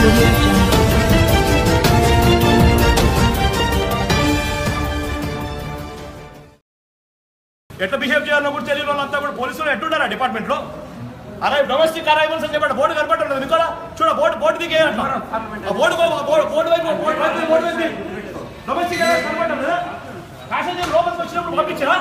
audio jungle. ఎట్లా behave చేయాలో కూడా తెలియని వాళ్ళంతా కూడా పోలీసులు ఎట్లున్నారా డిపార్ట్మెంట్ లో అరే డొమెస్టిక్ అరైవల్స్ అని చెప్పండి బోర్డు కనపడలేదు మీకు చూడ బోర్డు బోర్డు దిగే అట్లా ఆ బోర్డు బో- బోర్డు బోర్డు వైపు బోర్డు వైపు బోర్డు వైపు డొమెస్టిక్ అరైవల్స్ కనపడలేదు కదా ప్యాసింజర్ లోపలికి వచ్చినప్పుడు పంపించరా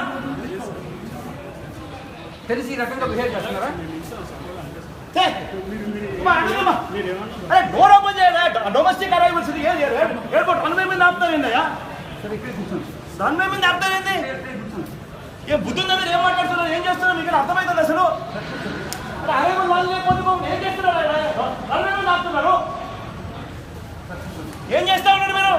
తెలిసి ఈ రకంగా బిహేవ్ చేస్తున్నారా ఛే! అమ్మా, అడుగుమ్మా. అరే డోర్ ఓపెన్ చేయరా డొమెస్టిక్ అరైవల్స్ ఇది ఏది ఎయిర్పోర్ట్ రన్వే మీద ఆపుతారు ఏందయ్యా రన్వే మీద ఆపుతారు ఏంది ఏ బుద్ధి ఉందా మీరు ఏం మాట్లాడుతున్నారు ఏం చేస్తున్నారు మీకు అర్థమవుతుంది అసలు అరే అరైవల్ వాళ్ళు లేకపోతే మనం ఏం చేస్తున్నారు రన్వే మీద ఆపుతున్నారు ఏం చేస్తా ఉన్నారు మీరు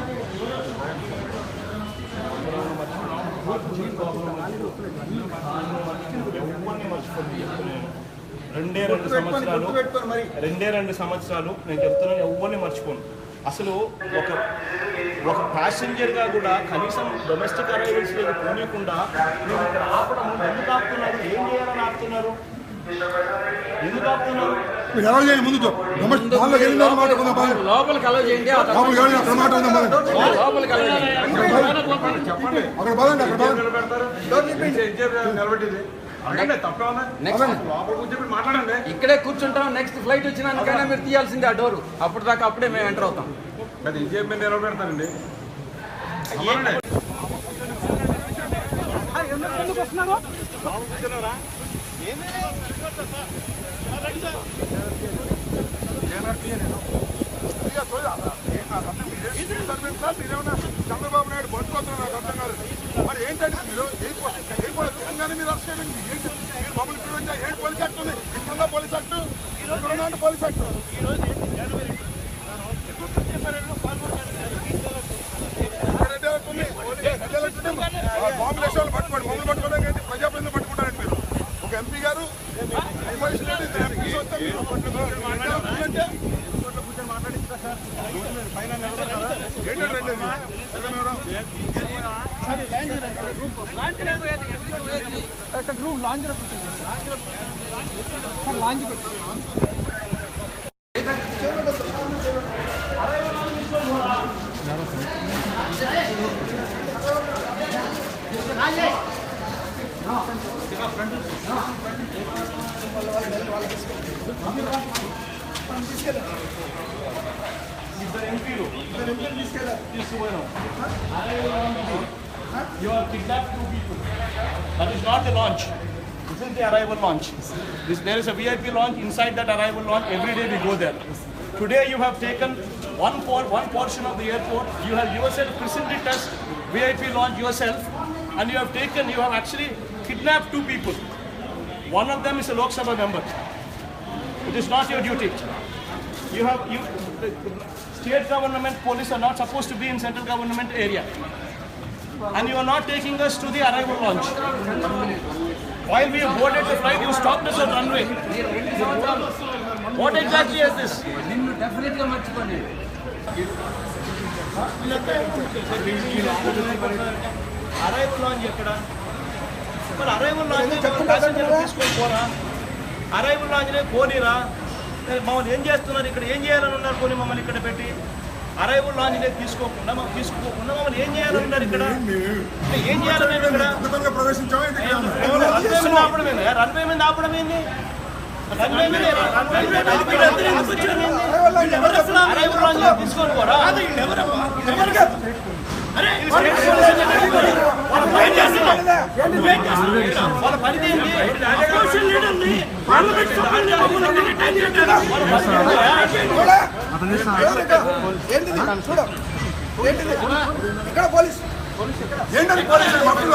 రెండే రెండు సంవత్సరాలు రెండే రెండు సంవత్సరాలు నేను చెప్తున్నాను ఎవరిని మర్చిపోను అసలు ఒక ఒక ప్యాసింజర్గా కూడా కనీసం డొమెస్టిక్ అరైవల్స్ లేదు పోనీయకుండా మీరు ఇక్కడ ఆపడం ఎందుకు ఆపుతున్నారు ఏం చేయాలని ఆపుతున్నారు ఎందుకు ఆపుతున్నారు మీరు ఎలా చేయండి ముందు డొమెస్టిక్ దానిలోకి వెళ్ళిన మాట కొంత బాగా లోపలికి అలౌ చేయండి ఆ తర్వాత లోపలికి వెళ్ళి అక్కడ మాట ఉందా మరి లోపలికి అలౌ చేయండి అక్కడ బాగుంది అక్కడ బాగుంది నెక్స్ట్ ఇక్కడే కూర్చుంటాం నెక్స్ట్ ఫ్లైట్ వచ్చినాకైనా మీరు తీయాల్సిందే ఆ డోర్ అప్పుడు దాకా అప్పుడే మేము ఎంటర్ అవుతాం నిలబెడతారండి చంద్రబాబు నాయుడు పట్టుకోతున్నారు నాకు అర్థం కాదు మరి ఏంటంటే మీరు ఏ పోలీస్ తెలంగాణ మీరు అరెస్ట్ చేయండి ఏంటి మీరు మమ్మల్ని ఇప్పుడు వచ్చా ఏంటి పోలీస్ యాక్ట్ ఉంది ఇక్కడ పోలీస్ యాక్ట్ ఇక్కడ ఉన్న పోలీస్ యాక్ట్ బాంబులు వేసే వాళ్ళు పట్టుకోండి మమ్మల్ని పట్టుకోవడానికి ఏంటి ప్రజాప్రతినిధులు పట్టుకుంటారండి మీరు ఒక ఎంపీ గారు ఇన్ఫర్మేషన్ ఏంటి? ఇద్దరు ఎంపీస్ వస్తే మీరు పట్టుకుంటారు. అంటే ఏంటంటే ఇది? ఇద్దరు ఎంపీలు ఇద్దరు ఎంపీలు తీసుకెళ్ళారు తీసుకుపోయినాం You have kidnapped two people. That is not the launch. This is the arrival launch. This, there is a VIP launch. Inside that arrival launch, every day we go there. Today you have taken one, por one portion of the airport. You have yourself presented it as VIP launch yourself. And you have taken, you have actually kidnapped two people. One of them is a Lok Sabha member. It is not your duty. You have you the, the state government police are not supposed to be in central government area. And you are not taking us to the arrival launch. While we boarded the flight, you stopped us on runway. What exactly is this? నిన్ను definite గా మర్చిపోండి arrival launch ఎక్కడ మరి arrival launch passenger తీసుకొని పోరా arrival లాంచ్నే పోనీరా మరి మమ్మల్ని ఏం చేస్తున్నారు ఇక్కడ ఏం చేయాలని ఉన్నారు పోనీ మమ్మల్ని ఇక్కడ పెట్టి అరైవల్ లాంచ్నే తీసుకోకుండా మాకు తీసుకోకుండా మమ్మల్ని ఏం చేయాలని ఉన్నారు ఇక్కడ అంటే ఏం చేయాలని ఇక్కడ అద్భుతంగా ప్రవేశించామా ఏంటి ఇక్కడ? రన్వే మీద ఆపడం ఏంది రన్వే మీద ఆపడం ఏంది రన్వే మీద రన్వే మీద ఆపడం ఏంది? అరైవల్ లాంచ్ తీసుకొని పోరా వాళ్ళ పని చేస్తున్నారు. వాళ్ళ పని ఏంటి? అపోజిషన్ లీడర్ని పార్లమెంట్ సభ్యుల్ని మమ్మల్ని డిటైన్ చేయడానికి వాళ్ళ పని ఏంటి? ఏంటిది చూడు ఏంటిది ఇక్కడ పోలీస్ ఏంటది పోలీస్ మమ్మల్ని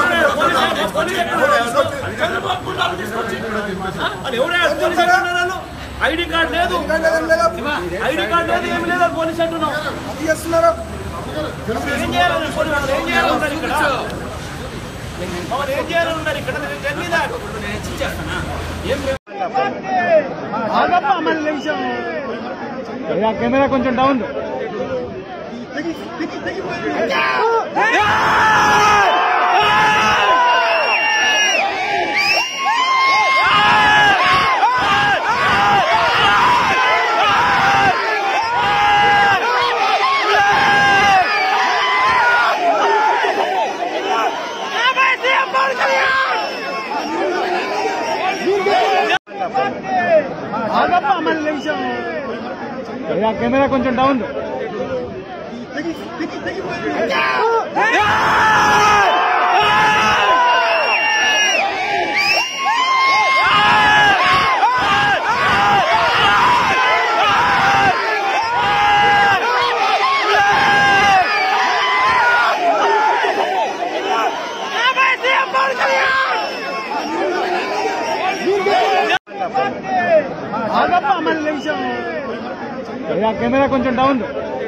చంద్రబాబు గుండాలు తీసుకొచ్చి అది ఎవరే పోలీస్ అంటున్నారు వాళ్ళు? ఐడి కార్డు లేదు ఐడి కార్డు లేదు ఏమి లేదు అని పోలీస్ అంటున్నాం చేస్తున్నారు అసలు ఏం చేయాలని పోలీసు వాళ్ళు ఏం చేయాలన్నారు ఇక్కడ మమ్మల్ని ఏం చేయాలన్నారు ఇక్కడ మీరు tell me that. ఏం లేదు. కెమెరా కొంచెం డౌన్ ఆ అయ్యా కెమెరా కొంచెం డౌన్ ఆగప్ప మళ్ళీ నిమిషం అయ్యా కెమెరా కొంచెం డౌన్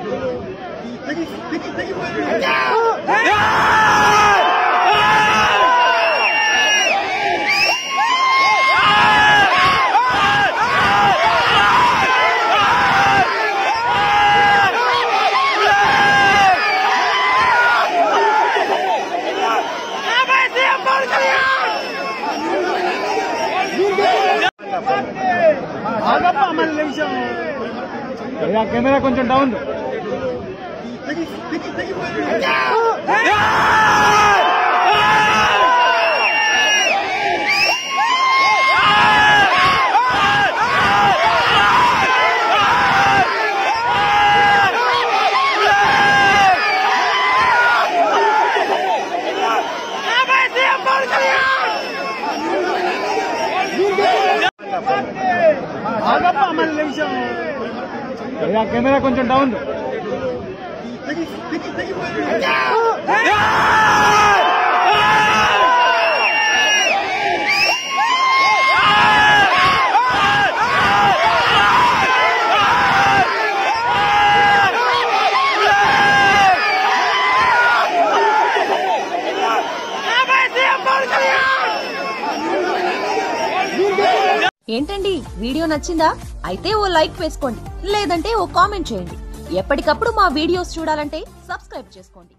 ఆగప్ప మళ్ళీ నిమిషం అయ్యా కెమెరా కొంచెం డౌన్ ఆగప్ప మళ్ళీ నిమిషం అయ్యా కెమెరా కొంచెం డౌన్ ఏంటండి వీడియో నచ్చిందా అయితే ఓ లైక్ వేసుకోండి లేదంటే ఓ కామెంట్ చేయండి ఎప్పటికప్పుడు మా వీడియోస్ చూడాలంటే సబ్స్క్రైబ్ చేసుకోండి